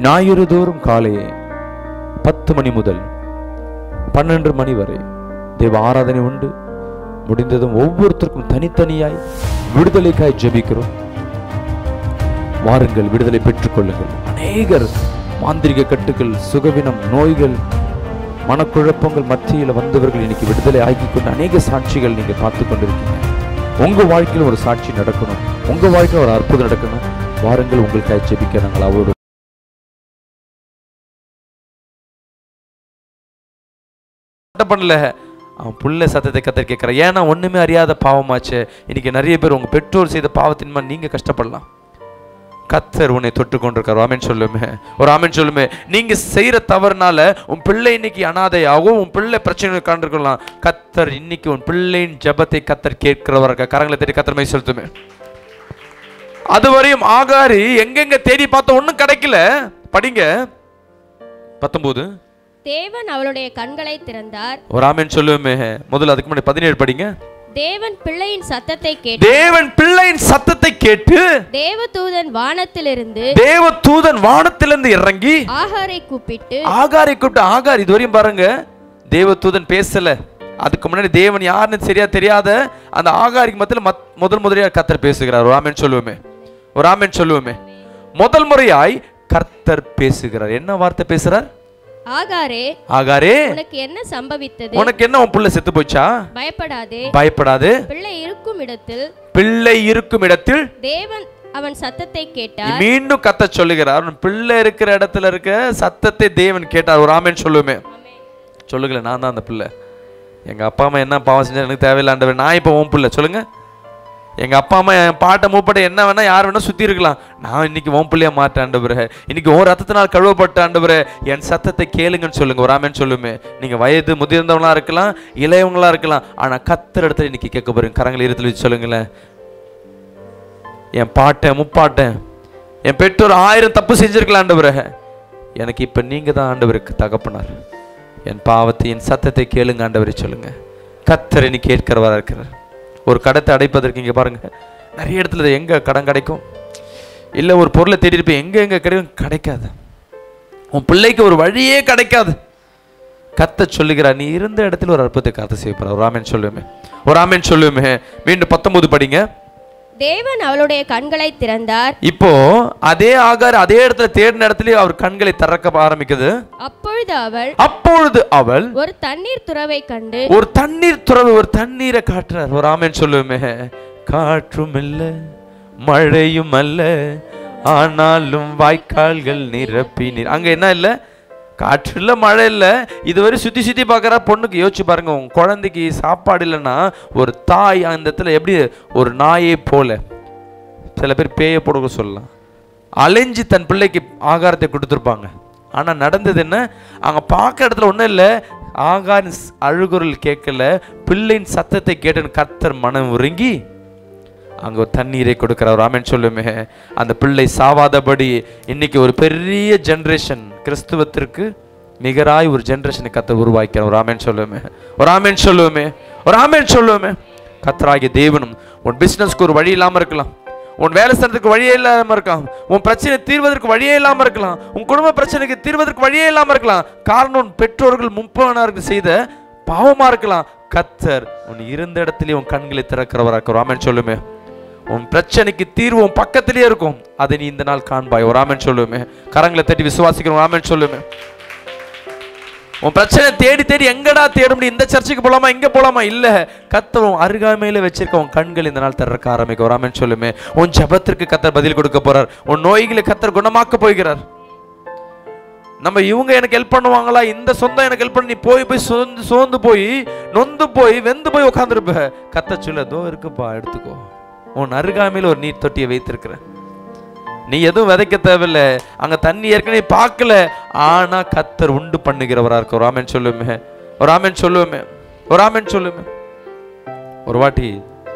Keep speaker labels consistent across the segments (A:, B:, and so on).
A: ஞாயிறு தோறும் காலை பத்து மணி முதல் பன்னெண்டு மணி வரை தேவ ஆராதனை உண்டு முடிந்ததும் ஒவ்வொருத்தருக்கும் தனித்தனியாய் விடுதலைக்காய் ஜெபிக்கிறோம் வாருங்கள் விடுதலை பெற்றுக்கொள்ளுங்கள் அநேகர் மாந்திரிக கட்டுகள் சுகவினம் நோய்கள் மனக்குழப்பங்கள் மத்தியில் வந்தவர்கள் இன்னைக்கு விடுதலை ஆக்கி கொண்டு அநேக சாட்சிகள் நீங்க பார்த்து கொண்டிருக்கீங்க உங்க வாழ்க்கையில் ஒரு சாட்சி நடக்கணும் உங்க வாழ்க்கையில் ஒரு அற்புதம் நடக்கணும் வாருங்கள் உங்களுக்காக ஜெபிக்க நாங்கள் அவரோடு என்ன பண்ணல அவன் புள்ள சத்தத்தை கத்தர் கேட்கிறான் ஏன்னா ஒண்ணுமே அறியாத பாவமாச்சு இன்னைக்கு நிறைய பேர் உங்க பெற்றோர் செய்த பாவத்தின் மேல் நீங்க கஷ்டப்படலாம் கத்தர் உன்னை தொட்டு கொண்டிருக்கார் ஆமென் சொல்லுமே ஒரு ஆமென் சொல்லுமே நீங்க செய்யற தவறுனால உன் பிள்ளை இன்னைக்கு அனாதையாகவும் உன் பிள்ளை பிரச்சனை காண்டிருக்கலாம் கத்தர் இன்னைக்கு உன் பிள்ளையின் ஜெபத்தை கத்தர் கேட்கிறவர்கள் கரங்களை தேடி கத்தர் மை செலுத்துமே அதுவரையும் ஆகாரி எங்கெங்க தேடி பார்த்த ஒண்ணும் கிடைக்கல படிங்க பத்தொன்பது
B: தேவன் அவளுடைய கண்களை திறந்தார்
A: ஒரு ஆமென் சொல்லுவோமே முதல்ல அதுக்கு முன்னாடி பதினேழு படிங்க
B: தேவன் பிள்ளையின் சத்தத்தை கேட்டு
A: தேவன் பிள்ளையின் சத்தத்தை கேட்டு
B: தேவதூதன் வானத்திலிருந்து
A: தேவ தூதன் வானத்திலிருந்து இறங்கி
B: ஆகாரை கூப்பிட்டு
A: ஆகாரை கூப்பிட்டு ஆகார் இதுவரையும் பாருங்க தேவ தூதன் பேசல அதுக்கு முன்னாடி தேவன் யாருன்னு சரியா தெரியாத அந்த ஆகாரிக்கு மத்தியில் மத் முதல் முதலியா கர்த்தர் பேசுகிறார் ஒரு ஆமென் சொல்லுவோமே ஒரு ஆமென் சொல்லுவோமே முதல் முறையாய் கர்த்தர் பேசுகிறார் என்ன வார்த்தை பேசுறார்
B: ஆகாரே
A: ஆகாரே
B: உனக்கு என்ன சம்பவித்தது
A: உனக்கு என்ன உன் புள்ள செத்து போச்சா
B: பயப்படாதே
A: பயப்படாது
B: பிள்ளை இருக்கும் இடத்தில்
A: பிள்ளை இருக்கும் இடத்தில்
B: தேவன் அவன் சத்தத்தை கேட்டார்
A: மீண்டும் கத்த சொல்லுகிறார் உன் பிள்ளை இருக்கிற இடத்துல இருக்க சத்தத்தை தேவன் கேட்டார் ஒரு ஆமென் சொல்லுவோமே சொல்லுங்களேன் நான் தான் அந்த பிள்ளை எங்க அப்பா அம்மா என்ன பாவம் செஞ்சா எனக்கு தேவையில்லை ஆண்டவர் நான் இப்போ உன் பிள்ளை சொல்லுங்க எங்க அப்பா அம்மா என் பாட்டை மூப்பட்ட என்ன வேணா யார் வேணா சுத்தி இருக்கலாம் நான் இன்னைக்கு உன் பிள்ளைய மாட்டேன் ஆண்டவரே இன்னைக்கு உன் ரத்தத்தினால் கழுவப்பட்ட ஆண்டவரே என் சத்தத்தை கேளுங்கன்னு சொல்லுங்க ஒரு ஆமென் சொல்லுமே நீங்க வயது முதிர்ந்தவங்களா இருக்கலாம் இளையவங்களா இருக்கலாம் ஆனா கத்தர் இடத்துல இன்னைக்கு கேட்க போறீங்க கரங்களை இருத்துல வச்சு சொல்லுங்களேன் என் பாட்டேன் முப்பாட்டேன் என் பெற்றோர் ஆயிரம் தப்பு செஞ்சிருக்கலாம் ஆண்டவரே எனக்கு இப்போ நீங்க தான் ஆண்டவருக்கு தகப்பனார் என் பாவத்தை என் சத்தத்தை கேளுங்க ஆண்டவரை சொல்லுங்க கத்தர் இன்னைக்கு கேட்கிறவரா இருக்கிறார் ஒரு கடத்தை அடைப்பதற்கு இங்க பாருங்க நிறைய இடத்துல இது எங்க கடன் கிடைக்கும் இல்லை ஒரு பொருளை தேடி இருப்பேன் எங்க எங்க கிடைக்கும் கிடைக்காது உன் பிள்ளைக்கு ஒரு வழியே கிடைக்காது கத்த சொல்லுகிறார் நீ இருந்த இடத்துல ஒரு அற்புதத்தை காத்து செய்யப்படுற ஒரு ஆமென் சொல்லுவேமே ஒரு ஆமென் சொல்லுவேமே மீண்டும் பத்தொன்பது படிங்க
B: தேவன் அவளுடைய கண்களை திறந்தார்
A: இப்போ அதே ஆகார் அதே இடத்துல தேடின இடத்துல அவர் கண்களை திறக்க ஆரம்பிக்குது
B: அப்பொழுது அவள்
A: அப்பொழுது அவள்
B: ஒரு தண்ணீர் துறவை கண்டு
A: ஒரு தண்ணீர் துறவு ஒரு தண்ணீரை காட்டுறார் ஒரு ஆமென் சொல்லுவோமே காற்றும் இல்ல மழையும் அல்ல ஆனாலும் வாய்க்கால்கள் நிரப்பி நீர் அங்க என்ன இல்ல காற்று இல்ல மழை இல்ல இதுவரை சுத்தி சுத்தி பார்க்கற பொண்ணுக்கு யோசிச்சு பாருங்க உங்க குழந்தைக்கு சாப்பாடு இல்லைன்னா ஒரு தாய் அந்த இடத்துல எப்படி ஒரு நாயை போல சில பேர் பேயை போடுக்க சொல்லலாம் அலைஞ்சு தன் பிள்ளைக்கு ஆகாரத்தை கொடுத்துருப்பாங்க ஆனால் நடந்தது என்ன அங்கே பார்க்குற இடத்துல ஒன்றும் இல்லை ஆகாரின் ஸ்- அழுகுரல் கேட்கல பிள்ளையின் சத்தத்தை கேட்டு கர்த்தர் மனம் உருங்கி அங்கே ஒரு தண்ணீரை கொடுக்குறார் ஆமென் சொல்லுமே அந்த பிள்ளை சாவாதபடி இன்னைக்கு ஒரு பெரிய ஜென்ரேஷன் கிறிஸ்துவத்திற்கு நிகராய் ஒரு ஜென்ரேஷனை கத்த உருவாக்கிறார் ஒரு ஆமென் சொல்லுவோமே ஒரு ஆமென் சொல்லுவோமே ஒரு ஆமென் சொல்லுவோமே கத்தராகிய தேவனும் உன் பிசினஸ்க்கு ஒரு வழி இல்லாமல் இருக்கலாம் உன் வேலை ஸ்தலத்துக்கு வழியே இல்லாம இருக்கலாம் உன் பிரச்சனை தீர்வதற்கு வழியே இல்லாம இருக்கலாம் உன் குடும்ப பிரச்சனைக்கு தீர்வதற்கு வழியே இல்லாம இருக்கலாம் காரணம் உன் பெற்றோர்கள் முப்பவனாருக்கு செய்த பாவமா இருக்கலாம் கத்தர் உன் இருந்த இடத்திலே உன் கண்களை திறக்கிறவரா இருக்கிற ஆமென் சொல்லுமே உன் பிரச்சனைக்கு தீர்வு உன் பக்கத்திலே இருக்கும் அதை நீ இந்த நாள் காண்பாய் ஒரு ஆமென் சொல்லுமே கரங்களை தட்டி விசுவாசிக்கிறோம் ஆமென் சொல்லுமே உன் பிரச்சனை தேடி தேடி எங்கடா தேட முடியும் இந்த சர்ச்சுக்கு போலாமா இங்க போலாமா இல்ல கத்தர் உன் அருகாமையில வச்சிருக்க உன் கண்கள் இந்த நாள் திறக்க ஆரம்பிக்க ஒரு ஆமென் சொல்லுமே உன் ஜெபத்திற்கு கத்தர் பதில் கொடுக்க போறார் உன் நோய்களை கத்தர் குணமாக்க போகிறார் நம்ம இவங்க எனக்கு ஹெல்ப் பண்ணுவாங்களா இந்த சொந்தம் எனக்கு ஹெல்ப் பண்ணி நீ போய் போய் சோர்ந்து சோர்ந்து போய் நொந்து போய் வெந்து போய் உட்காந்துருப்ப கத்த சொல்ல தோ இருக்குப்பா எடுத்துக்கோ உன் அருகாமையில் ஒரு நீர் தொட்டியை வைத்திருக்கிறேன் நீ எதுவும் விதைக்க தேவையில்ல அங்க தண்ணி ஏற்கனவே பார்க்கல ஆனா கத்தர் உண்டு பண்ணுகிறவரா இருக்க ஒரு ஆமென் சொல்லுமே ஒரு ஆமென் சொல்லுவோமே ஒரு ஆமென் சொல்லுமே ஒரு வாட்டி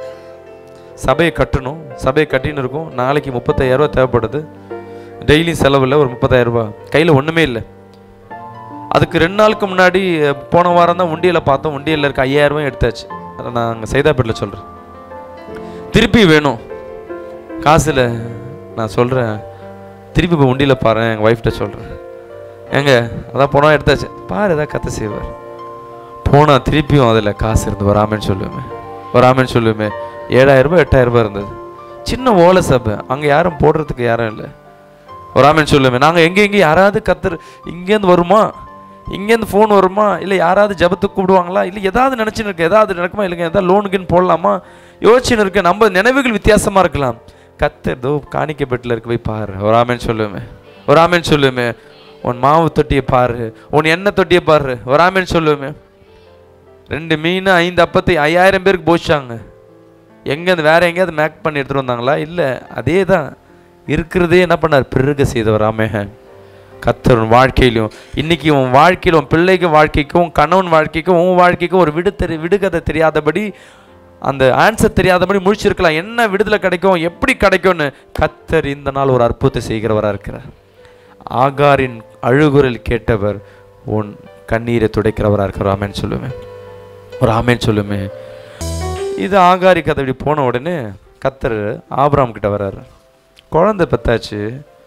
A: சபையை கட்டணும் சபையை கட்டின்னு இருக்கும் நாளைக்கு முப்பத்தாயிரம் ரூபாய் தேவைப்படுது டெய்லி செலவில் ஒரு முப்பதாயிரம் ரூபாய் கையில் ஒன்றுமே இல்லை அதுக்கு ரெண்டு நாளுக்கு முன்னாடி அஹ், போன வாரம் தான் உண்டியலில் பார்த்தோம் உண்டியலில் இருக்க ஐயாயிரம் ரூபாய் எடுத்தாச்சு அதை நான் அங்கே சைதாப்பேட்டில் சொல்கிறேன் திருப்பி வேணும் காசில் நான் சொல்கிறேன் திருப்பி இப்போ உண்டியில் பாரு எங்கள் ஒய்ஃப்ட்ட சொல்கிறேன் ஏங்க அதான் போனால் எடுத்தாச்சு பாரு ஏதாவது கத்தை செய்வார் போனால் திருப்பியும் அதில் காசு இருந்து வராமன்னு சொல்லுவேன் வராமன்னு சொல்லுவேன் ஏழாயிரம் ரூபாய் எட்டாயிரம் ரூபாய் இருந்தது சின்ன ஓலை சபை அங்கே யாரும் போடுறதுக்கு யாரும் இல்லை வராமன்னு சொல்லுவேன் நாங்கள் எங்கே எங்கே யாராவது கத்துற இங்கேருந்து வருமா இங்கேருந்து ஃபோன் வருமா இல்லை யாராவது ஜபத்துக்கு கூப்பிடுவாங்களா இல்லை ஏதாவது நினச்சின்னு இருக்கு ஏதாவது நடக்குமா இல்லைங்க ஏதாவது லோனுக்குன்னு போடலாமா யோசிச்சுன்னு இருக்கு நம்ம நினைவுகள் வித்தியாசமாக இருக்கலாம் கத்தர் தோ காணிக்க பெட்டில் இருக்கு போய் பாரு ஒரு ஆமேன்னு சொல்லுவேன் ஒரு ஆமேன்னு சொல்லுவேன் உன் மாவு தொட்டியை பாரு உன் எண்ணெய் தொட்டியை பாரு ஒரு ஆமேன்னு சொல்லுவேன் ரெண்டு மீன் ஐந்து அப்பத்தை ஐயாயிரம் பேருக்கு போச்சாங்க எங்கேருந்து வேற எங்கேயாவது மேக் பண்ணி எடுத்துட்டு வந்தாங்களா இல்லை அதே தான் இருக்கிறதே என்ன பண்ணார் பெருக செய்தவர் ஆமேக கத்தர் உன் வாழ்க்கையிலும் இன்னைக்கு உன் வாழ்க்கையிலும் உன் பிள்ளைக்கு வாழ்க்கைக்கும் உன் கணவன் வாழ்க்கைக்கும் உன் வாழ்க்கைக்கும் ஒரு விடு தெரி விடுகதை தெரியாதபடி அந்த ஆன்சர் தெரியாதபடி முழிச்சிருக்கலாம் என்ன விடுதலை கிடைக்கும் எப்படி கிடைக்கும்னு கத்தர் இந்த நாள் ஒரு அற்புதத்தை செய்கிறவராக இருக்கிறார் ஆகாரின் அழுகுரல் கேட்டவர் உன் கண்ணீரை துடைக்கிறவராக இருக்கிற ஆமேன்னு சொல்லுவேன் ஒரு ஆமேன்னு சொல்லுமே இது ஆகாரி கதை இப்படி போன உடனே கத்தர் ஆபிராம் கிட்ட வர்றாரு குழந்தை பெத்தாச்சு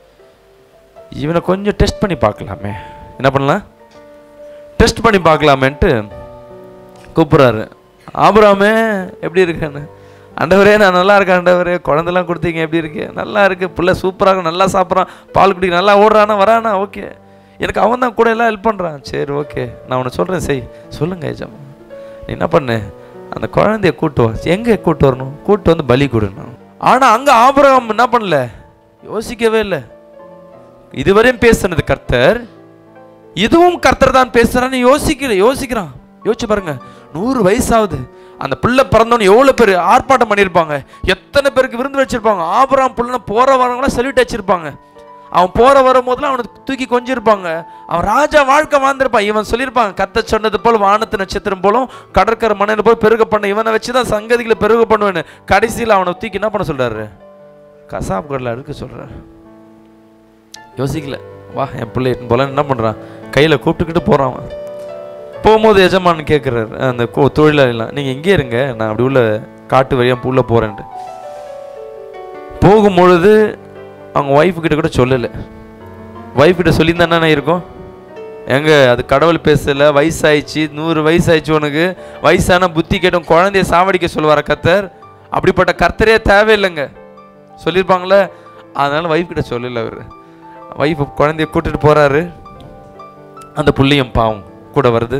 A: இவனை கொஞ்சம் டெஸ்ட் பண்ணி பார்க்கலாமே என்ன பண்ணலாம் டெஸ்ட் பண்ணி பார்க்கலாமேன்ட்டு கூப்பிட்றாரு ஆபிராமே எப்படி இருக்கேன்னு ஆண்டவரே நான் நல்லா இருக்கேன் ஆண்டவரே குழந்தெல்லாம் கொடுத்தீங்க எப்படி இருக்கு நல்லா இருக்கு பிள்ளை சூப்பராக இருக்கு நல்லா சாப்பிட்றான் பால் குடிக்க நல்லா ஓடுறானா வரானா ஓகே எனக்கு அவன் தான் கூட எல்லாம் ஹெல்ப் பண்ணுறான் சரி ஓகே நான் உன்னை சொல்கிறேன் செய் சொல்லுங்க ஏஜம் நீ என்ன பண்ணு அந்த குழந்தைய கூட்டு வா எங்கே கூட்டு வரணும் கூட்டு வந்து பலி கொடுணும் ஆனால் அங்கே ஆபிரகாம் என்ன பண்ணல யோசிக்கவே இல்லை இதுவரையும் பேசுனது கர்த்தர் இதுவும் கர்த்தர் தான் பேசுறான்னு யோசிக்கல யோசிக்கிறான் யோசிச்சு பாருங்க நூறு வயசாகுது அந்த பிள்ளை பிறந்தவனு எவ்வளோ பேர் ஆர்ப்பாட்டம் பண்ணியிருப்பாங்க எத்தனை பேருக்கு விருந்து வச்சிருப்பாங்க ஆபராம் பிள்ளைன போற வரவங்களாம் செல்யூட் வச்சிருப்பாங்க அவன் போற வரும்போதெல்லாம் அவனை தூக்கி கொஞ்சிருப்பாங்க அவன் ராஜா வாழ்க்கை வாழ்ந்திருப்பான் இவன் சொல்லியிருப்பாங்க கத்த சொன்னது போல் வானத்து நட்சத்திரம் போலும் கடற்கரை மண்ணில் போல் பெருக பண்ண இவனை வச்சு தான் சங்கதிகளை பெருக பண்ணுவேன்னு கடைசியில் அவனை தூக்கி என்ன பண்ண சொல்றாரு கசாப் கடல அடுக்க சொல்றாரு யோசிக்கல வா என் பிள்ளை போல என்ன பண்ணுறான் கையில் கூப்பிட்டுக்கிட்டு போகிறான் அவன் போகும்போது எஜமான் கேட்குறாரு அந்த கோ தொழிலாளிலாம் நீங்கள் இங்கே இருங்க நான் அப்படி உள்ள காட்டு வழியாக உள்ள போகிறேன்ட்டு போகும்பொழுது அவங்க ஒய்ஃபு கிட்ட கூட சொல்லலை ஒய்ஃப் கிட்ட சொல்லியிருந்தா என்ன இருக்கும் எங்க அது கடவுள் பேசல வயசாயிடுச்சு நூறு வயசாயிடுச்சு உனக்கு வயசான புத்தி கேட்டும் குழந்தைய சாவடிக்க சொல்லுவார கத்தர் அப்படிப்பட்ட கர்த்தரே தேவையில்லைங்க சொல்லியிருப்பாங்களே அதனால ஒய்ஃப் கிட்ட சொல்லல அவர் ஒய்ஃப் குழந்தைய கூட்டிட்டு போறாரு அந்த புள்ளியும் பாவம் கூட வருது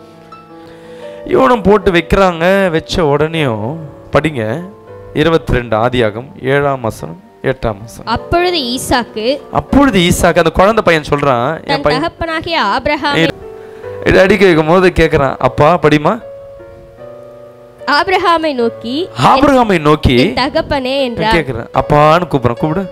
A: இவனும் போட்டு வைக்கிறாங்க வச்ச உடனேயும் படிங்க இருபத்தி ரெண்டு ஆதியாகம் ஏழாம் மாசம் எட்டாம் மாசம்
B: அப்பொழுது ஈசாக்கு
A: அப்பொழுது ஈசாக்கு அந்த குழந்தை பையன் சொல்றான் என்
B: தன்
A: பையன்
B: தகப்பனாகிய ஆபிரகாம்
A: இது அடிக்க வைக்கும் போது கேட்குறான் அப்பா படிமா
B: ஆபிரகாமை நோக்கி
A: ஆபிரகாமை நோக்கி
B: என் தகப்பனே என்றார்
A: கேட்குறேன் அப்பான்னு கூப்பிடுறான் கூப்பிடு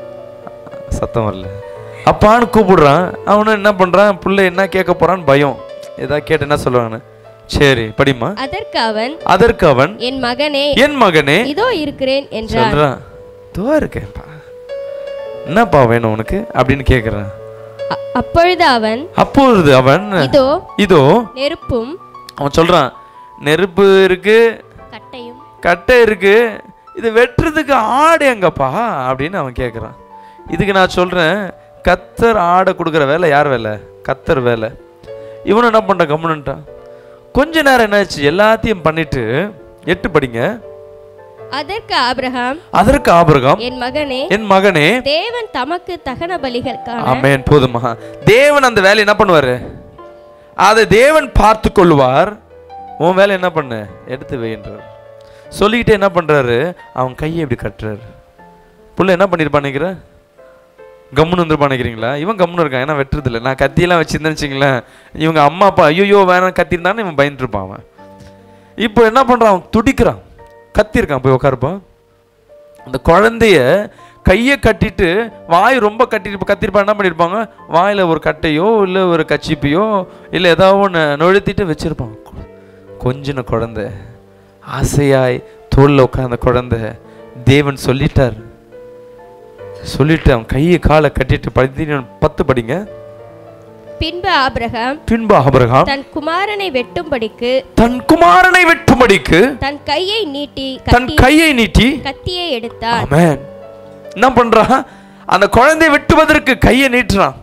A: சத்தம் வரல அப்பான்னு கூப்பிடுறான் அவனும் என்ன பண்றான் புள்ள என்ன கேட்க போறான்னு பயம் ஏதாவது கேட்டு என்ன சொல்லுவான்னு சரி படிமா
B: அதற்கு அவன்
A: அதற்கு அவன்
B: என் மகனே
A: என் மகனே
B: இதோ இருக்கிறேன் என்றான்
A: சொல்றான் தோ இருக்கேன்ப்பா என்னப்பா வேணும் உனக்கு அப்படின்னு கேட்குறான்
B: அ- அப்பொழுது அவன்
A: அப்பொழுது அவன்
B: இதோ
A: இதோ
B: நெருப்பும்
A: அவன் சொல்றான் நெருப்பு இருக்கு
B: கட்டையும்
A: கட்டை இருக்கு இது வெட்டுறதுக்கு ஆடு எங்கப்பா அப்படின்னு அவன் கேட்குறான் இதுக்கு நான் சொல்றேன் கத்தர் ஆடை கொடுக்குற வேலை யார் வேலை கத்தர் வேலை இவனும் என்ன பண்ணுறான் கம்முன்னுட்டான் கொஞ்ச நேரம் என்னாச்சு எல்லாத்தையும் பண்ணிட்டு எட்டு படிங்க
B: அதற்கு ஆபிரகாம்
A: அதற்கு ஆபிரகாம்
B: என் மகனே
A: என் மகனே
B: தேவன் தமக்கு தகன பலிகளுக்கான
A: ஆமென் போதுமா தேவன் அந்த வேலையை என்ன பண்ணுவாரு அதை தேவன் பார்த்து கொள்வார் உன் வேலை என்ன பண்ணு எடுத்து வைன்றார் சொல்லிக்கிட்டே என்ன பண்றாரு அவன் கையை இப்படி கட்டுறாரு புள்ள என்ன பண்ணிருப்பான் நினைக்கிற கம்முன்னு வந்துருப்பான் நினைக்கிறீங்களா இவன் கம்முன்னு இருக்கான் ஏன்னா வெட்டுறது இல்லை நான் கத்தியெல்லாம் வச்சிருந்தேன்னு வச்சுங்களேன் இவங்க அம்மா அப்பா ஐயோ வேணாம் கத்திருந்தான்னு இவன் பயந்துட்டு இருப்பான் அவன் இப்போ என்ன பண்றான் அவன் துடிக்கிறான் கத்திருக்கான் போய் உட்காருப்பான் அந்த குழந்தைய கையை கட்டிட்டு வாய் ரொம்ப கட்டிட்டு இப்போ கத்திருப்பா என்ன பண்ணியிருப்பாங்க வாயில் ஒரு கட்டையோ இல்லை ஒரு கச்சிப்பையோ இல்லை ஏதாவது ஒன்று நொழுத்திட்டு வச்சிருப்பாங்க கொஞ்சின குழந்தை ஆசையாய் தோளில் உட்கார்ந்த குழந்தை தேவன் சொல்லிட்டார் சொல்லிட்டு அவன் கையை காலை கட்டிட்டு பதி பத்து படிங்க
B: பின்பு ஆபிரகாம்
A: பின்பு ஆபிரகாம்
B: தன் குமாரனை வெட்டும்படிக்கு
A: தன் குமாரனை வெட்டும்படிக்கு
B: தன் கையை நீட்டி
A: தன்
B: கத்தி
A: கையை நீட்டி
B: கத்தியை எடுத்தார்
A: ஆமென் என்ன பண்றான் அந்த குழந்தையை வெட்டுவதற்கு கையை நீட்டுறான்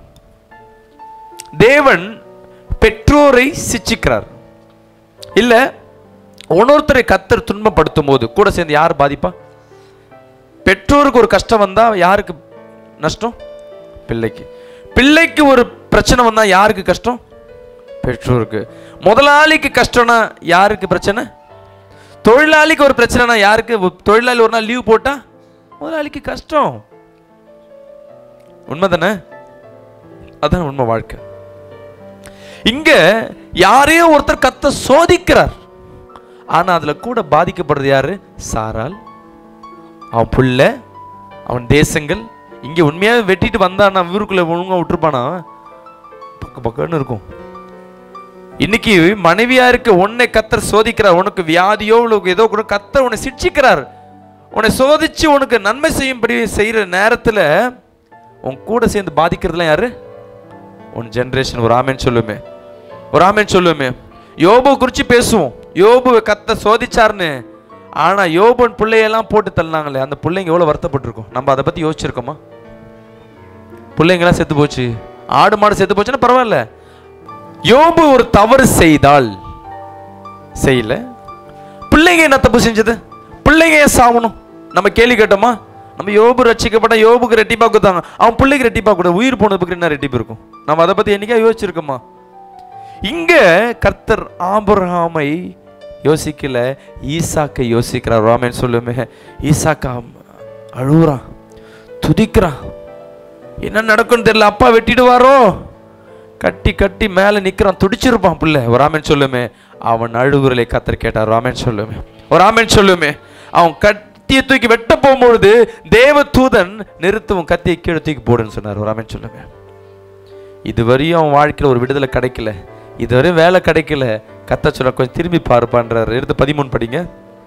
A: தேவன் பெற்றோரை சிச்சிக்கிறார் இல்ல இன்னொருத்தரை கத்தர் துன்பப்படுத்தும் போது கூட சேர்ந்து யார் பாதிப்பா பெற்றோருக்கு ஒரு கஷ்டம் வந்தா யாருக்கு நஷ்டம் பிள்ளைக்கு பிள்ளைக்கு ஒரு பிரச்சனை வந்தா யாருக்கு கஷ்டம் பெற்றோருக்கு முதலாளிக்கு கஷ்டம்னா யாருக்கு பிரச்சனை தொழிலாளிக்கு ஒரு பிரச்சனைனா யாருக்கு ஒ- தொழிலாளி ஒரு நாள் லீவ் போட்டா முதலாளிக்கு கஷ்டம் உண்மைதானே அதான் உண்மை வாழ்க்கை இங்க யாரையோ ஒருத்தர் கத்த சோதிக்கிறார் ஆனா அதுல கூட பாதிக்கப்படுறது யாரு சாரால் அவன் புள்ள அவன் தேசங்கள் இங்க உண்மையாவே வெட்டிட்டு வந்தானா ஊருக்குள்ள ஒழுங்கா விட்டுருப்பானா பக்க பக்கன்னு இருக்கும் இன்னைக்கு மனைவியா இருக்க உன்னை கத்தர் சோதிக்கிறார் உனக்கு வியாதியோ உனக்கு ஏதோ கூட கத்தர் உன்னை சிட்சிக்கிறார் உன்னை சோதிச்சு உனக்கு நன்மை செய்யும்படி செய்யற நேரத்துல உன் கூட சேர்ந்து பாதிக்கிறதுலாம் யாரு உன் ஜெனரேஷன் ஒரு ஆமேன் சொல்லுமே ஒரு ஆமேன் சொல்லுமே யோபு குறித்து பேசுவோம் யோபு கத்த சோதிச்சாருன்னு ஆனா யோபுன் பிள்ளையெல்லாம் போட்டு தள்ளினாங்களே அந்த பிள்ளைங்க எவ்வளவு வருத்தப்பட்டிருக்கும் நம்ம அதை பத்தி யோசிச்சிருக்கோமா பிள்ளைங்களாம் செத்து போச்சு ஆடு மாடு செத்து போச்சுன்னா பரவாயில்ல யோபு ஒரு தவறு செய்தால் செய்யல பிள்ளைங்க என்ன தப்பு செஞ்சது பிள்ளைங்க ஏன் சாவணும் நம்ம கேள்வி கேட்டோமா நம்ம யோபு ரட்சிக்கப்பட்ட யோபுக்கு ரெட்டிப்பா கொடுத்தாங்க அவன் பிள்ளைக்கு ரெட்டிப்பா கூட உயிர் போனதுக்கு என்ன ரெட்டிப்பு இருக்கும் நம்ம அதை பத்தி என்னைக்கா யோசிச்சிருக்கோமா இங்க கர்த்தர் ஆபிரகாமை யோசிக்கல ஈசாக்கை யோசிக்கிறார் ராமன் சொல்லுமே ஈசாக்கா அழுகுறான் துதிக்கிறான் என்ன நடக்கும்னு தெரியல அப்பா வெட்டிடுவாரோ கட்டி கட்டி மேல நிக்கிறான் துடிச்சிருப்பான் புள்ள ஒரு ராமன் சொல்லுமே அவன் அழுகுறலை கத்தர் கேட்டார் ராமன் சொல்லுமே ஒரு ராமன் சொல்லுமே அவன் கத்தியை தூக்கி வெட்ட போகும்பொழுது தேவ தூதன் நிறுத்தும் கத்தியை கீழே தூக்கி போடுன்னு சொன்னார் ஒரு ராமன் சொல்லுமே இதுவரையும் அவன் வாழ்க்கையில் ஒரு விடுதலை கிடைக்கல இதுவரையும் வேலை கிடைக்கல கத்த சொல்ல கொஞ்சம் திரும்பி பாருப்பான்றார் எடுத்து பதிமூணு படிங்க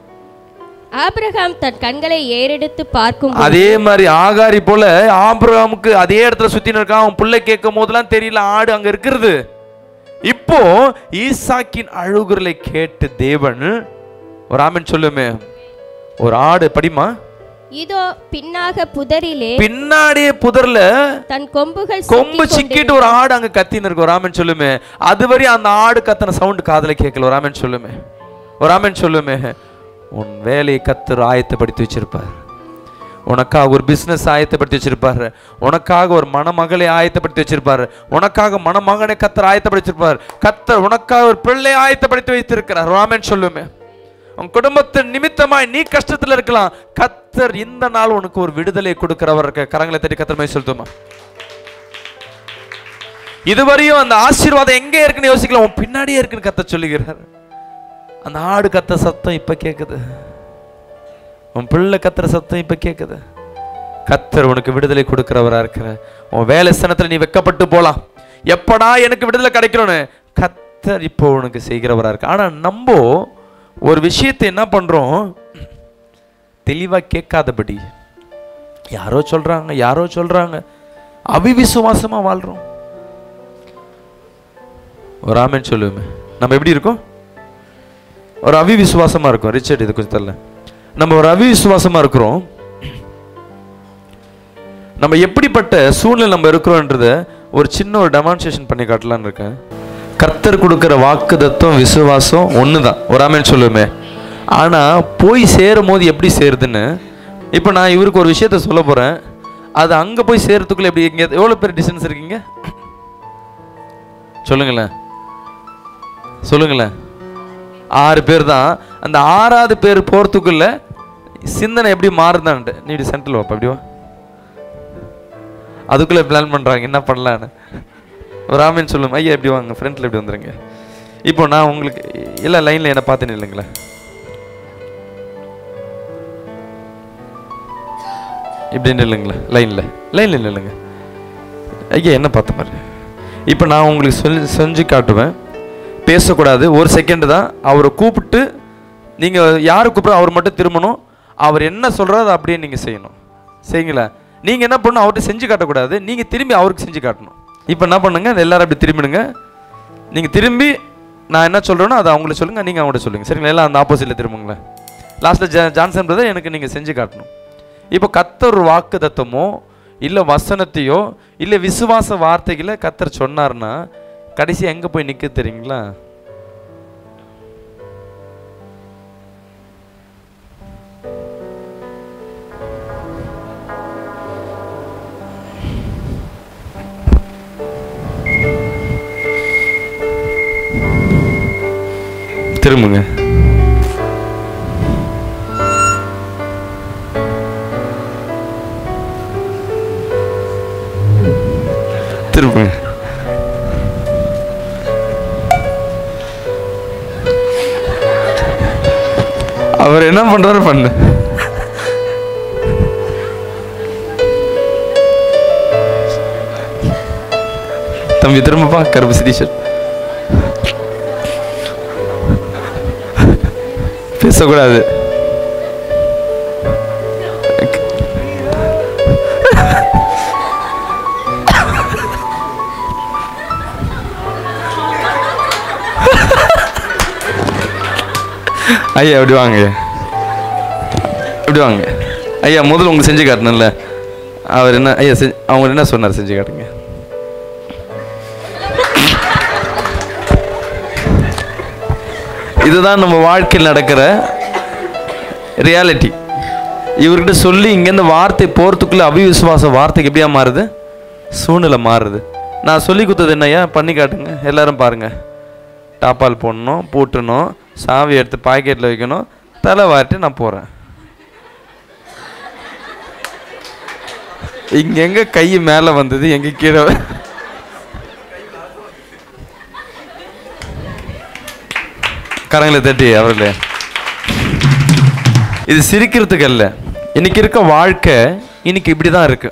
B: ஆபிரகாம் தன் கண்களை ஏறெடுத்து பார்க்கும்
A: அதே மாதிரி ஆகாரி போல ஆபிரகாமுக்கு அதே இடத்துல சுத்தின்னு இருக்கான் அவன் புள்ள கேட்கும் போதெல்லாம் தெரியல ஆடு அங்க இருக்கிறது இப்போ ஈசாக்கின் அழுகுறலை கேட்டு தேவன் ஒரு ஆமன் சொல்லுமே ஒரு ஆடு படிமா
B: இதோ பின்னாக புதரிலே
A: பின்னாடியே புதர்ல
B: தன் கொம்புகள்
A: கொம்பு
B: சிக்கிக்
A: சிக்கிட்டு ஒரு ஆடு அங்க கத்தின்னு இருக்கு ஒரு ஆமன் சொல்லுமே அது வரையும் அந்த ஆடு கத்தின சவுண்ட் காதுல கேட்கல ஒரு ஆமன் சொல்லுமே ஒரு ஆமன் சொல்லுமே உன் வேலையை கத்தர் ஆயத்தப்படுத்தி வச்சிருப்பார் உனக்காக ஒரு பிசினஸ் ஆயத்தப்படுத்தி வச்சிருப்பாரு உனக்காக ஒரு மணமகளை ஆயத்தப்படுத்தி வச்சிருப்பாரு உனக்காக மணமகனை கத்தர் ஆயத்தப்படுத்தி வச்சிருப்பார் கத்தர் உனக்காக ஒரு பிள்ளை ஆயத்தப்படுத்தி வைத்திருக்கிறார் ராமன் சொல்லுமே உன் குடும்பத்தின் நிமித்தமாய் நீ கஷ்டத்துல இருக்கலாம் கத்தர் இந்த நாள் உனக்கு ஒரு விடுதலை கொடுக்கிறவர் இருக்க கரங்களை தட்டி கத்தர் மாதிரி சொல்லுமா இதுவரையும் அந்த ஆசீர்வாதம் எங்க இருக்குன்னு யோசிக்கலாம் உன் பின்னாடியே இருக்குன்னு கத்த சொல்லுகிறார் அந்த ஆடு கத்த சத்தம் இப்ப கேக்குது உன் பிள்ளை கத்துற சத்தம் இப்ப கேக்குது கத்தர் உனக்கு விடுதலை கொடுக்கிறவரா இருக்கிற உன் வேலை ஸ்தானத்துல நீ வெக்கப்பட்டு போலாம் எப்படா எனக்கு விடுதலை கிடைக்கணும்னு கத்தர் இப்போ உனக்கு செய்கிறவரா இருக்கு ஆனா நம்ம ஒரு விஷயத்தை என்ன பண்றோம் தெளிவா கேட்காதபடி யாரோ சொல்றாங்க யாரோ சொல்றாங்க அவிவிசுவாசமா வாழ்றோம் ஒரு ஆமென் சொல்லுவேமே நம்ம எப்படி இருக்கோம் ஒரு அவிவிசுவாசமா இருக்கும் ரிச்சர்ட் இது கொஞ்சம் தரல நம்ம ஒரு அவிவிசுவாசமா இருக்கிறோம் நம்ம எப்படிப்பட்ட சூழ்நிலை நம்ம இருக்கிறோன்றத ஒரு சின்ன ஒரு டெமான்ஸ்ட்ரேஷன் பண்ணி காட்டலாம்னு இருக்கேன் கர்த்தர் கொடுக்கிற வாக்கு தத்துவம் விசுவாசம் ஒன்று தான் ஒரு ஆமென் சொல்லுமே ஆனால் போய் சேரும் போது எப்படி சேருதுன்னு இப்போ நான் இவருக்கு ஒரு விஷயத்த சொல்ல போகிறேன் அது அங்கே போய் சேரத்துக்குள்ள எப்படி இங்கே எவ்வளோ பேர் டிஸ்டன்ஸ் இருக்கீங்க சொல்லுங்களேன் சொல்லுங்களேன் ஆறு பேர் தான் அந்த ஆறாவது பேர் போகிறதுக்குள்ள சிந்தனை எப்படி மாறுதான்ட்டு நீ இப்படி சென்ட்ரல் வாப்பா அப்படி வா அதுக்குள்ளே பிளான் பண்ணுறாங்க என்ன பண்ணலான்னு ஒரு ஆமீன் சொல்லுங்க ஐயா எப்படி வாங்க ஃப்ரண்ட்டில் எப்படி வந்துருங்க இப்போ நான் உங்களுக்கு இல்லை லைனில் என்ன பார்த்துன்னு இல்லைங்களா இப்படின்னு இல்லைங்களா லைனில் லைனில் இல்லைங்க ஐயா என்ன பார்த்த மாதிரி இப்போ நான் உங்களுக்கு சொல்லி செஞ்சு காட்டுவேன் பேசக்கூடாது ஒரு செகண்ட் தான் அவரை கூப்பிட்டு நீங்கள் யாரை கூப்பிட்றோ அவர் மட்டும் திரும்பணும் அவர் என்ன சொல்கிறாரோ அதை அப்படியே நீங்கள் செய்யணும் சரிங்களா நீங்கள் என்ன பண்ணணும் அவர்கிட்ட செஞ்சு காட்டக்கூடாது நீங்கள் திரும்பி அவருக்கு செஞ்சு காட்டணும் இப்போ என்ன பண்ணுங்க எல்லாரும் அப்படி திரும்பிடுங்க நீங்கள் திரும்பி நான் என்ன சொல்கிறேனோ அதை அவங்களுக்கு சொல்லுங்கள் நீங்கள் அவங்கள்ட்ட சொல்லுங்கள் சரிங்களா எல்லாம் அந்த ஆப்போசிட்டில் திரும்புங்களேன் லாஸ்ட்டில் ஜா ஜான்சன் பிரதர் எனக்கு நீங்கள் செஞ்சு காட்டணும் இப்போ கத்தர் வாக்கு தத்துவமோ இல்லை வசனத்தையோ இல்லை விசுவாச வார்த்தைகளை கத்தர் சொன்னார்னா கடைசி எங்கே போய் நிற்க தெரியுங்களா திரும்புங்க திரும்புங்க அவர் என்ன பண்றாரு பண்ணு தம்பி திரும்பப்பா கருப்பு சிரீஷன் பேசக்கூடாது ஐயா எப்படி வாங்க எப்படி வாங்க ஐயா முதல்ல உங்களுக்கு செஞ்சு காட்டணும்ல அவர் என்ன ஐயா செஞ்சு அவங்க என்ன சொன்னார் செஞ்சு காட்டுங்க இதுதான் நம்ம வாழ்க்கையில் நடக்கிற ரியாலிட்டி இவர்கிட்ட சொல்லி இங்கேருந்து வார்த்தை போகிறதுக்குள்ளே அபிவிசுவாச வார்த்தைக்கு எப்படியா மாறுது சூழ்நிலை மாறுது நான் சொல்லி கொடுத்தது என்னய்யா பண்ணி காட்டுங்க எல்லாரும் பாருங்க டாப்பால் போடணும் பூட்டணும் சாவி எடுத்து பாக்கெட்டில் வைக்கணும் தலை வாரிட்டு நான் போகிறேன் இங்க எங்க கை மேலே வந்தது எங்க கீழே வ- கரங்களை தட்டி அவர்களே இது சிரிக்கிறதுக்கு அல்ல இன்னைக்கு இருக்க வாழ்க்கை இன்னைக்கு இப்படி தான் இருக்கு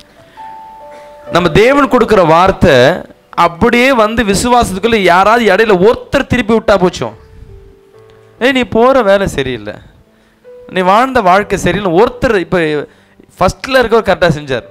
A: நம்ம தேவன் கொடுக்குற வார்த்தை அப்படியே வந்து விசுவாசத்துக்குள்ள யாராவது இடையில ஒருத்தர் திருப்பி விட்டா போச்சோம் ஏய் நீ போற வேலை சரியில்லை நீ வாழ்ந்த வாழ்க்கை சரியில்லை ஒருத்தர் இப்போ ஃபர்ஸ்ட்ல இருக்கவர் கரெக்டாக செஞ்சார்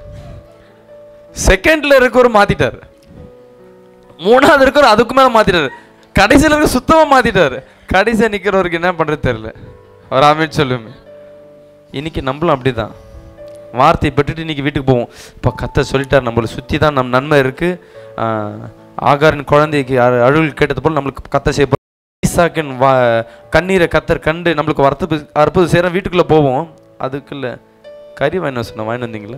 A: செகண்ட்ல இருக்கவர் மாத்திட்டார் மூணாவது இருக்கவர் அதுக்கு மேல மாத்திட்டாரு கடைசியில் இருக்க சுத்தமா மாத்திட்டாரு கடைசியா நிக்கிறவருக்கு என்ன பண்றது தெரியல அவர் ஆமீன் சொல்லுமே இன்னைக்கு நம்மளும் அப்படிதான் வார்த்தையை பெற்றுட்டு இன்னைக்கு வீட்டுக்கு போவோம் இப்போ கத்த சொல்லிட்டார் நம்மளை சுற்றி தான் நம் நன்மை இருக்கு ஆஹ், ஆகாரின் குழந்தைக்கு அழு- அழுகல் கேட்டது போல் நம்மளுக்கு கத்த செய்ய போறார். ஈசாக்கின் வா கண்ணீரை கத்தர் கண்டு நம்மளுக்கு வரத்து அற்புதம் செய்கிற வீட்டுக்குள்ளே போவோம் அதுக்குள்ள கறி வாங்கி சொன்ன வாங்கிட்டு வந்தீங்களா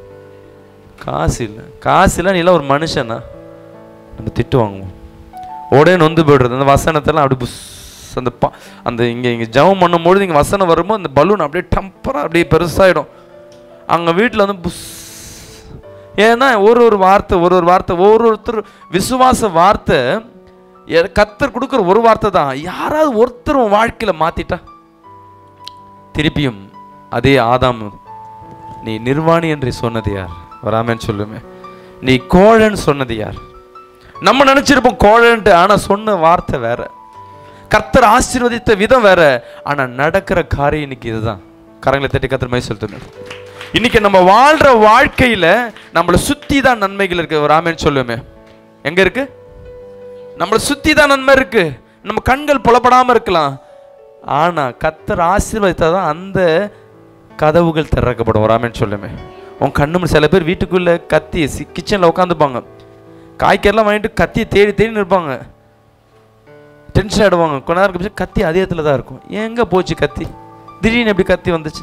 A: காசு இல்லை காசு இல்லை நீ எல்லாம் ஒரு மனுஷனா நம்ம திட்டு வாங்குவோம் உடனே நொந்து போய்டுறது அந்த வசனத்தெல்லாம் அப்படி புஸ் அந்த பா அந்த இங்கே இங்கே ஜெபம் பண்ணும்பொழுது இங்கே வசனம் வரும்போது அந்த பலூன் அப்படியே டம்பராக அப்படியே பெருசாகிடும் அங்கே வீட்டில் வந்து புஸ் ஏன்னா ஒரு ஒரு வார்த்தை ஒரு ஒரு வார்த்தை ஒரு ஒருத்தர் விசுவாச வார்த்தை எ- கத்தர் கொடுக்குற ஒரு வார்த்தை தான் யாராவது ஒருத்தர் உன் வாழ்க்கையில் மாத்திட்டா திருப்பியும் அதே ஆதாம் நீ நிர்வாணி என்று சொன்னது யார் வராமன்னு சொல்லுமே நீ கோழன்னு சொன்னது யார் நம்ம நினைச்சிருப்போம் கோழன்ட்டு ஆனா சொன்ன வார்த்தை வேற கர்த்தர் ஆசீர்வதித்த விதம் வேற ஆனா நடக்கிற காரியம் இன்னைக்கு இதுதான் கரங்களை தட்டி கத்தர் மாதிரி சொல்லுங்க இன்னைக்கு நம்ம வாழ்ற வாழ்க்கையில நம்மளை சுத்தி தான் நன்மைகள் இருக்கு ஒரு ஆமேன்னு சொல்லுமே எங்க இருக்கு நம்மளை சுத்தி தான் நன்மை இருக்கு நம்ம கண்கள் புலப்படாம இருக்கலாம் ஆனா கத்தர் ஆசீர்வதித்தா தான் அந்த கதவுகள் திறக்கப்படும் ஒரு ஆமேன்னு சொல்லுமே உன் கண்ணு முன்னாடி சில பேர் வீட்டுக்குள்ள கத்தி கிச்சனில் உட்காந்துப்பாங்க காய்கறிலாம் வாங்கிட்டு கத்தியை தேடி தேடி நிற்பாங்க டென்ஷன் ஆயிடுவாங்க கொஞ்ச நேரம் கழிச்சு கத்தி அதே இடத்துல தான் இருக்கும் எங்க போச்சு கத்தி திடீர்னு எப்படி கத்தி வந்துச்சு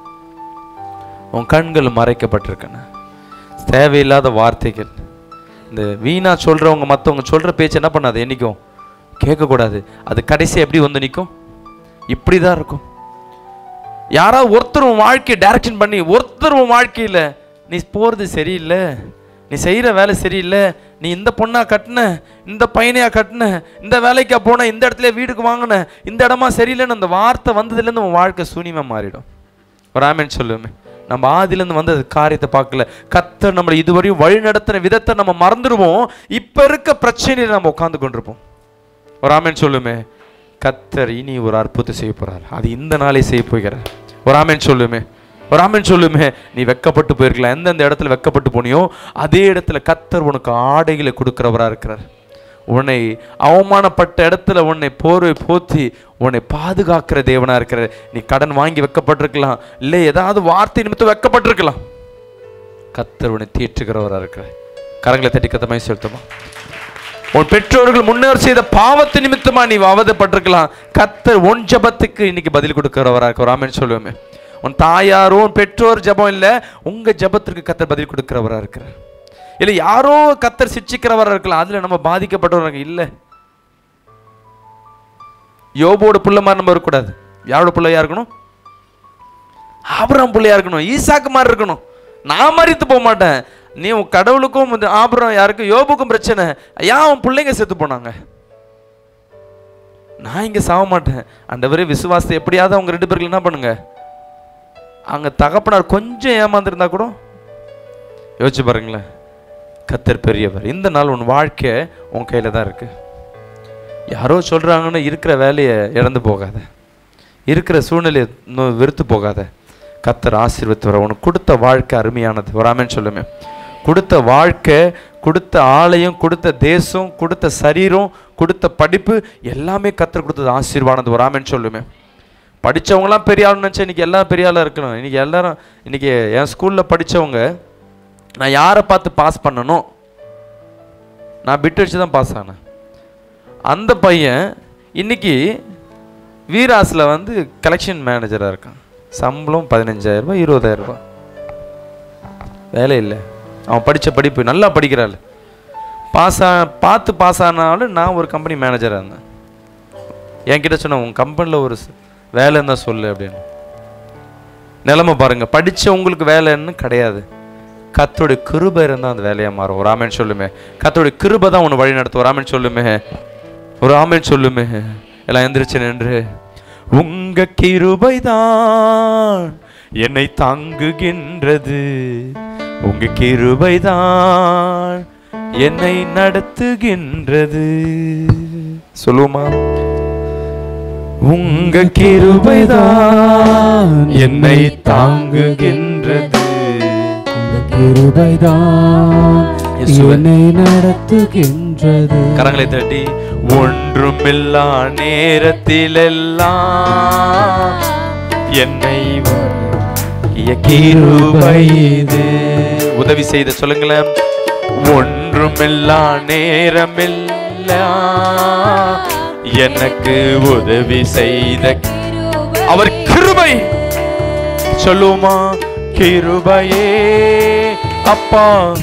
A: உன் கண்கள் மறைக்கப்பட்டிருக்கன தேவையில்லாத வார்த்தைகள் இந்த வீணா சொல்றவங்க மற்றவங்க சொல்ற பேச்சு என்ன பண்ணாது என்னைக்கும் கேட்கக்கூடாது அது கடைசி எப்படி வந்து நிற்கும் இப்படி தான் இருக்கும் யாராவது ஒருத்தர் உன் வாழ்க்கையை டைரக்ஷன் பண்ணி ஒருத்தர் உன் வாழ்க்கையில் நீ போகிறது சரியில்லை நீ செய்கிற வேலை சரியில்லை நீ இந்த பொண்ணா கட்டின இந்த பையனையா கட்டின இந்த வேலைக்கா போன இந்த இடத்துல வீடுக்கு வாங்கின இந்த இடமா சரியில்லைன்னு அந்த வார்த்தை வந்ததுலேருந்து உன் வாழ்க்கை சூனியமாக மாறிடும் ஒரு ஆமேன் சொல்லுமே நம்ம ஆதிலேருந்து வந்த காரியத்தை பார்க்கல கத்தர் நம்மளை இதுவரையும் வழி நடத்தின விதத்தை நம்ம மறந்துடுவோம் இப்போ இருக்க பிரச்சனையில் நம்ம உட்காந்து கொண்டிருப்போம் ஒரு ஆமேன் சொல்லுமே கத்தர் இனி ஒரு அற்புதத்தை செய்ய போறார் அது இந்த நாளே செய்ய போகிறார் ஒரு ஆமேன் சொல்லுமே ஒரு ஆமேன் சொல்லுமே நீ வெக்கப்பட்டு போயிருக்கலாம் எந்தெந்த இடத்துல வெக்கப்பட்டு போனியோ அதே இடத்துல கத்தர் உனக்கு ஆடைகளை கொடுக்கிறவரா இருக்கிறார் உன்னை அவமானப்பட்ட இடத்துல உன்னை போர்வை போத்தி உன்னை பாதுகாக்கிற தேவனா இருக்கிற நீ கடன் வாங்கி வெக்கப்பட்டிருக்கலாம் இல்லை ஏதாவது வார்த்தை நிமித்தம் வெக்கப்பட்டிருக்கலாம் கத்தர் உன்னை தீற்றுகிறவராக இருக்கிறார் கரங்களை தட்டி கத்தமாய் செலுத்துமா உன் பெற்றோர்கள் முன்னர் செய்த பாவத்து நிமித்தமா நீ அவதப்பட்டிருக்கலாம் கத்தர் உன் ஜபத்துக்கு இன்னைக்கு பதில் கொடுக்கிறவரா இருக்கிற ஆமென் சொல்லுவோமே உன் தாயாரோ உன் பெற்றோர் ஜபம் இல்லை உங்க ஜபத்திற்கு கத்தர் பதில் கொடுக்கிறவரா இருக்கிறார் இல்லை யாரோ கத்தர் சிச்சிக்கிறவரா இருக்கலாம் அதுல நம்ம பாதிக்கப்பட்டவங்க இல்லை யோபோட புள்ள மாதிரி நம்ம இருக்கக்கூடாது யாரோட பிள்ளையா இருக்கணும் ஆபரம் பிள்ளையா இருக்கணும் ஈசாக்கு மாதிரி இருக்கணும் நான் மறித்து போக மாட்டேன் நீ உன் கடவுளுக்கும் வந்து ஆபரம் யாருக்கும் யோபுக்கும் பிரச்சனை ஏன் அவன் பிள்ளைங்க செத்து போனாங்க நான் இங்க சாக மாட்டேன் ஆண்டவரே விசுவாசத்தை எப்படியாவது அவங்க ரெண்டு பேருக்கு என்ன பண்ணுங்க அங்க தகப்பனார் கொஞ்சம் ஏமாந்துருந்தா கூட யோசிச்சு பாருங்களேன் கத்தர் பெரியவர் இந்த நாள் உன் வாழ்க்கை உன் கையில தான் இருக்கு யாரோ சொல்றாங்கன்னு இருக்கிற வேலையை இழந்து போகாத இருக்கிற சூழ்நிலையை இன்னும் வெறுத்து போகாத கத்தர் ஆசீர்வத்து வர உனக்கு கொடுத்த வாழ்க்கை அருமையானது வராமன்னு சொல்லுமே கொடுத்த வாழ்க்கை கொடுத்த ஆலயம் கொடுத்த தேசம் கொடுத்த சரீரம் கொடுத்த படிப்பு எல்லாமே கத்தர் கொடுத்தது ஆசீர்வானது வராமன்னு சொல்லுமே படிச்சவங்கலாம் பெரிய ஆளுன்னு நினச்சா இன்னைக்கு எல்லாம் பெரிய ஆளாக இருக்கணும் இன்னைக்கு எல்லாரும் இன்னைக்கு என் ஸ்கூலில் படிச்சவங்க நான் யாரை பார்த்து பாஸ் பண்ணணும் நான் பிட் வச்சு தான் பாஸ் ஆனேன் அந்த பையன் இன்னைக்கு வீராஸில் வந்து கலெக்ஷன் மேனேஜராக இருக்கான் சம்பளம் பதினஞ்சாயிரம் ரூபாய் இருபதாயிரம் ரூபாய் வேலை இல்லை அவன் படித்த படிப்பு நல்லா படிக்கிறாள் பாஸ் ஆ பார்த்து பாஸ் ஆனாலும் நான் ஒரு கம்பெனி மேனேஜராக இருந்தேன் என்கிட்ட சொன்னேன் உன் கம்பெனியில் ஒரு ஸ்- வேலை இருந்தால் சொல்லு அப்படின்னு நிலைமை பாருங்க படிச்ச உங்களுக்கு வேலைன்னு கிடையாது கத்தோடைய கிருபை இருந்தால் அந்த வேலையாக மாறும் ஒரு ஆமேன் சொல்லுமே கத்தோடைய கிருபை தான் உன்னை வழி நடத்தும் ஒரு ஆமேன் சொல்லுமே ஒரு ஆமேன் சொல்லுமே எல்லாம் எந்திரிச்சு நின்று உங்க கிருபைதான் என்னை தாங்குகின்றது உங்க கிருபைதான் என்னை நடத்துகின்றது சொல்லுவோமா உங்க கிருபைதான் என்னை தாங்குகின்றது
C: கிருபைதான்
A: இயேசுவே.
C: என்னை நடத்துகின்றது
A: கரங்களை தட்டி ஒன்றுமில்லா நேரத்திலெல்லாம் என்னை வழிய கிருபை இது உதவி செய்த சொல்லுங்களேன் ஒன்றுமில்லா நேரமெல்லாம் எனக்கு உதவி செய்த அவர் கிருபை சொல்லுமா கிருபையே அப்பா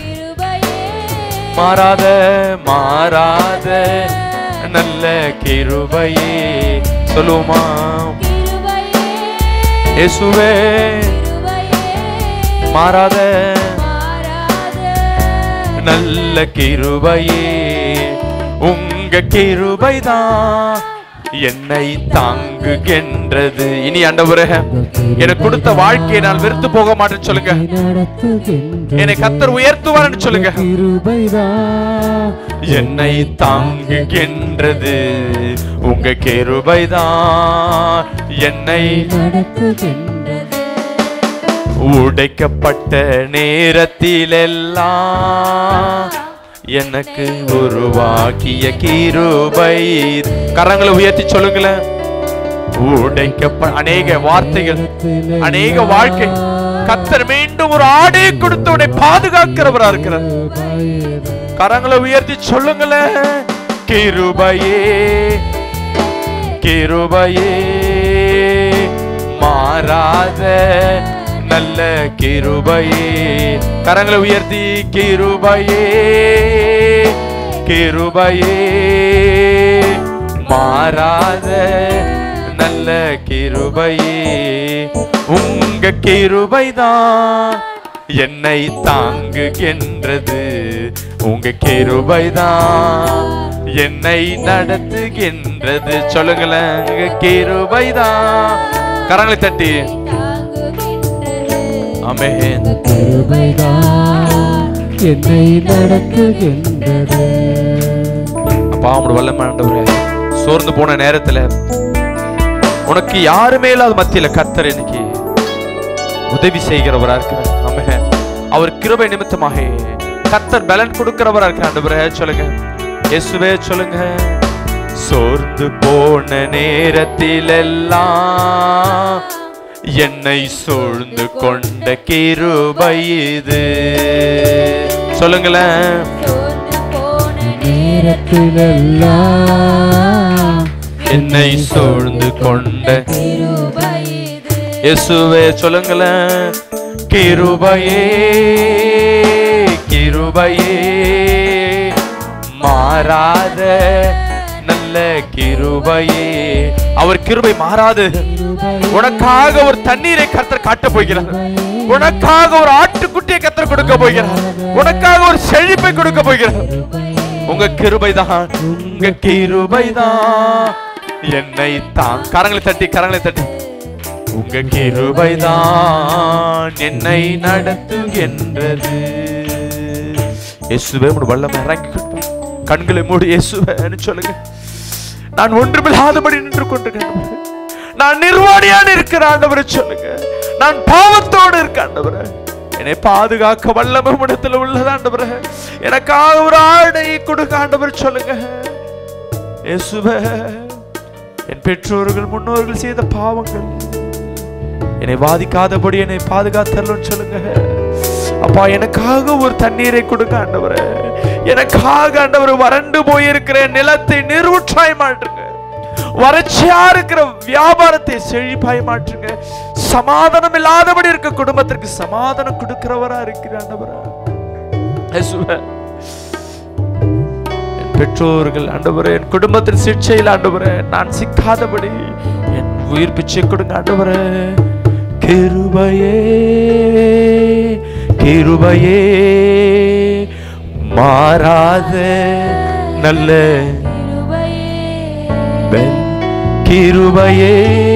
A: மாறாத மாறாத நல்ல கிருபையே சொல்லுமா இயேசுவே மாறாத நல்ல கிருபையே உங்க கிருபைதான் என்னை தாங்குகின்றது இனி ஆண்டவரே எனக்கு கொடுத்த வாழ்க்கையை நான் வெறுத்து போக மாட்டேன்னு சொல்லுங்க
C: நடத்துகின்றது
A: என்னை கத்தர் உயர்த்துவார்னு சொல்லுங்க
C: கிருபைதான்
A: என்னை தாங்குகின்றது உங்க கிருபைதான் என்னை
C: நடத்துகின்றது
A: உடைக்கப்பட்ட நேரத்திலெல்லாம் எனக்கு உருவாக்கிய கிருபை கரங்களை உயர்த்தி சொல்லுங்களேன் உடைக்கப்ப அநேக வார்த்தைகள் அநேக வாழ்க்கை கத்தர் மீண்டும் ஒரு ஆடையை கொடுத்து உன்னை பாதுகாக்கிறவரா இருக்கிறார் கரங்களை உயர்த்தி சொல்லுங்களேன் கிருபையே கிருபையே மாறாத நல்ல கிருபையே கரங்களை உயர்த்தி கிருபையே கிருபையே மாறாத நல்ல கிருபையே உங்க கிருபைதான் என்னை தாங்குகின்றது உங்க கிருபைதான் என்னை நடத்துகின்றது சொல்லுங்களேன் உங்க கிருபைதான் கரங்களை தட்டி ஆமென்
C: கிருபைதான் என்னை நடத்துகின்றது
A: அப்பா உங்களோட வல்லமாண்டவரே சோர்ந்து போன நேரத்துல உனக்கு யாருமே இல்லாத மத்தியில கத்தர் இன்னைக்கு உதவி செய்கிறவரா இருக்கிறார் ஆமென் அவர் கிருபை நிமித்தமாக கத்தர் பலன் கொடுக்கிறவரா இருக்கிற ஆண்டவரே சொல்லுங்க இயேசுவே சொல்லுங்க சோர்ந்து போன நேரத்திலெல்லாம் என்னை சூழ்ந்து கொண்ட கிருபை இது சொல்லுங்களேன்
C: நேரத்திலெல்லாம்
A: என்னை சூழ்ந்து கொண்ட இயேசுவே சொல்லுங்களேன் கிருபையே கிருபையே மாறாத நல்ல கிருபையே அவர் கிருபை மாறாது உனக்காக ஒரு தண்ணீரை கர்த்தர் காட்ட போகிறார் உனக்காக ஒரு ஆட்டுக்குட்டியை கர்த்தர் கொடுக்க போகிறார் உனக்காக ஒரு செழிப்பை கொடுக்க போகிறார் உங்க கிருபைதான் உங்க கிருபைதான் என்னை தான் கரங்களை தட்டி கரங்களை தட்டி உங்க கிருபைதான் என்னை நடத்துகின்றது இயேசுவே உன் வல்லமை இறங்கி கொடுப்பார். கண்களை மூடி இயேசுவேன்னு சொல்லுங்க நான் ஒன்றுமில்லாதபடி நின்று கொண்டிருக்கிறேன் நான் நிர்வாணியான இருக்கிற ஆண்டவரை சொல்லுங்க நான் பாவத்தோடு இருக்க ஆண்டவரே என்னை பாதுகாக்க வல்லமை இடத்துல உள்ளது ஆண்டவரே எனக்காக ஒரு ஆடை கொடுக்க ஆண்டவர் சொல்லுங்க இயேசுவே என் பெற்றோர்கள் முன்னோர்கள் செய்த பாவங்கள் என்னை பாதிக்காதபடி என்னை பாதுகாத்தரலும் சொல்லுங்க அப்பா எனக்காக ஒரு தண்ணீரை கொடுங்க ஆண்டவரே எனக்காக ஆண்டவர் வறண்டு போயிருக்கிற நிலத்தை நீரூற்றாய் மாற்றுங்க வறட்சியா இருக்கிற வியாபாரத்தை செழிப்பாய் மாற்றுங்க சமாதானம் இல்லாதபடி இருக்க குடும்பத்திற்கு சமாதானம் கொடுக்கிறவரா இருக்கிற ஆண்டவரா இயேசுவே என் பெற்றோர்கள் ஆண்டவரே என் குடும்பத்தின் சிக்ஷையில் ஆண்டவரே நான் சிக்காதபடி என் உயிர் பிச்சை கொடுங்க ஆண்டவரே கிருபையே கிருபையே மாறாத நல்ல பெல் கிருபையே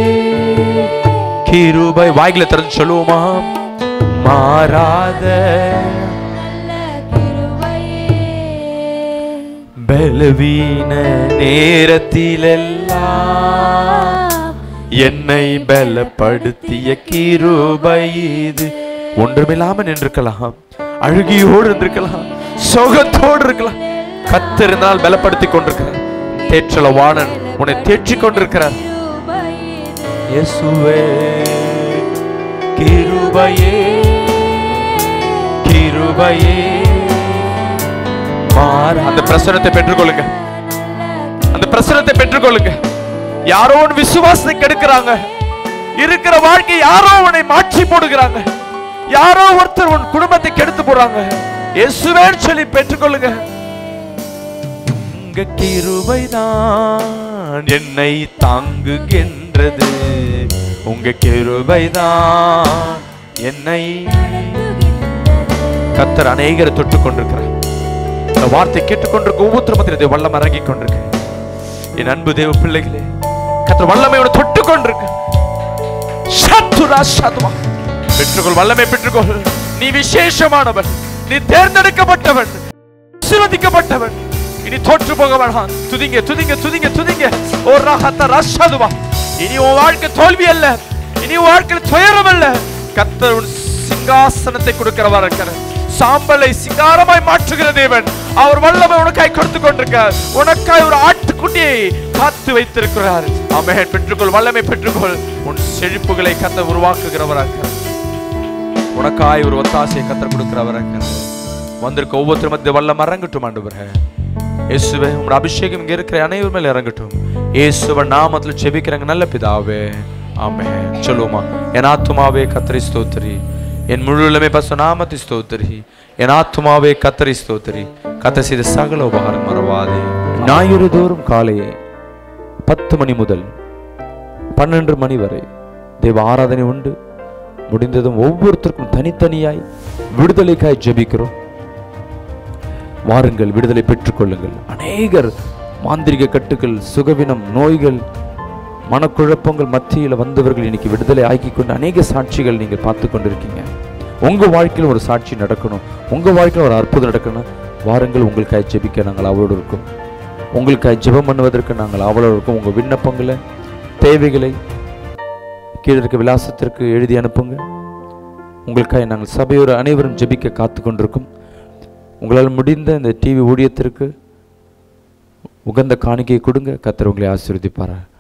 A: கிருபை வாய்களை திறந்து சொல்லுவோமா மாறாத பலவீன நேரத்திலெல்லாம் என்னை பலப்படுத்திய கிருபை இது ஒன்றுமில்லாம நின்றிருக்கலாம் அழுகியோடு இருந்திருக்கலாம் சோகத்தோடு இருக்கலாம் கத்திருந்தால் பலப்படுத்தி கொண்டிருக்கிறார் தேற்றல வாணன் உன்னை தேற்றிக் கொண்டிருக்கிறார் இயேசுவே கிருபையே கிருபையே மாற அந்த பிரசனத்தை பெற்றுக்கொள்ளுங்க அந்த பிரசனத்தை பெற்றுக்கொள்ளுங்க யாரோ உன் விசுவாசத்தை கெடுக்கிறாங்க இருக்கிற வாழ்க்கை யாரோ உன்னை மாற்றி போடுகிறாங்க யாரோ ஒருத்தர் உன் குடும்பத்தை கெடுத்து போறாங்க இயேசுவேன்னு சொல்லி பெற்றுக்கொள்ளுங்க உங்க கிருபைதான் என்னை தாங்குகின்றது உங்க கிருபைதான் என்னை கத்தர் அநேகரை தொட்டு கொண்டிருக்கிறார் இந்த வார்த்தை கேட்டுக்கொண்டிருக்க ஒவ்வொருத்தர் மத்தியில் வல்லம் இறங்கி கொண்டிருக்கு என் அன்பு தேவ பிள்ளைகளே கத்தர் வல்லமையோட தொட்டு கொண்டிருக்கு சத்துரா சதுவா பெற்றுக்கொள் வல்லமை பெற்றுக்கொள் நீ விசேஷமானவன் நீ தேர்ந்தெடுக்கப்பட்டவன் ஆசீர்வதிக்கப்பட்டவன் இனி தோற்று போக வேணாம் துதிங்க துதிங்க துதிங்க துதிங்க ஓ ரஹத்த ரஷதுவா இனி உன் வாழ்க்கை தோல்வி அல்ல இனி உன் வாழ்க்கையில் துயரம் அல்ல கத்தர் உன் சிங்காசனத்தை கொடுக்கிறவா இருக்கிற சாம்பலை சிங்காரமாய் மாற்றுகிற தேவன் அவர் வல்லமை உனக்காய் கொடுத்து கொண்டிருக்க உனக்காய் ஒரு ஆட்டுக்குட்டியை காத்து வைத்திருக்கிறார் அமேன் பெற்றுக்கொள் வல்லமை பெற்றுக்கொள் உன் செழிப்புகளை கத்த உருவாக்குகிறவராக உனக்காய் ஒரு ஒத்தாசையை கத்தர் கொடுக்கிறவராக வந்திருக்க ஒவ்வொருத்தரும் மத்திய வல்லம் இறங்கட்டும் ஆண்டவரே இயேசுவே உங்களோட அபிஷேகம் இங்க இருக்கிற அனைவர் மேல இறங்கட்டும் இயேசுவ நாமத்துல செபிக்கிறாங்க நல்ல பிதாவே ஆமே சொல்லுவோமா என் ஆத்துமாவே கத்தரி ஸ்தோத்திரி என் முழுலமே பசு நாமத்தை ஸ்தோத்திரி என் ஆத்துமாவே கத்தரி ஸ்தோத்திரி கத்த செய்த சகல உபகாரம் மறவாதே ஞாயிறு தோறும் காலையே பத்து மணி முதல் பன்னெண்டு மணி வரை தேவ ஆராதனை உண்டு முடிந்ததும் ஒவ்வொருத்தருக்கும் தனித்தனியாய் விடுதலைக்காய் ஜெபிக்கிறோம் வாருங்கள் விடுதலை பெற்றுக்கொள்ளுங்கள் அநேகர் மாந்திரிக கட்டுகள் சுகவினம் நோய்கள் மனக்குழப்பங்கள் மத்தியில் வந்தவர்கள் இன்னைக்கு விடுதலை ஆக்கி கொண்டு அநேக சாட்சிகள் நீங்கள் பார்த்து கொண்டிருக்கீங்க உங்க வாழ்க்கையில் ஒரு சாட்சி நடக்கணும் உங்க வாழ்க்கையில் ஒரு அற்புதம் நடக்கணும் வாருங்கள் உங்களுக்காக ஜெபிக்க நாங்கள் அவளோடு இருக்கோம் உங்களுக்காக ஜெபம் பண்ணுவதற்கு நாங்கள் அவளோடு இருக்கோம் உங்க விண்ணப்பங்களை தேவைகளை கீழே இருக்க விலாசத்திற்கு எழுதி அனுப்புங்க உங்களுக்காக நாங்கள் சபையோர் அனைவரும் ஜெபிக்க காத்து கொண்டிருக்கோம் உங்களால் முடிந்த இந்த டிவி ஊழியத்திற்கு உகந்த காணிக்கையை கொடுங்க கத்தர் உங்களை ஆசீர்வதிப்பாரா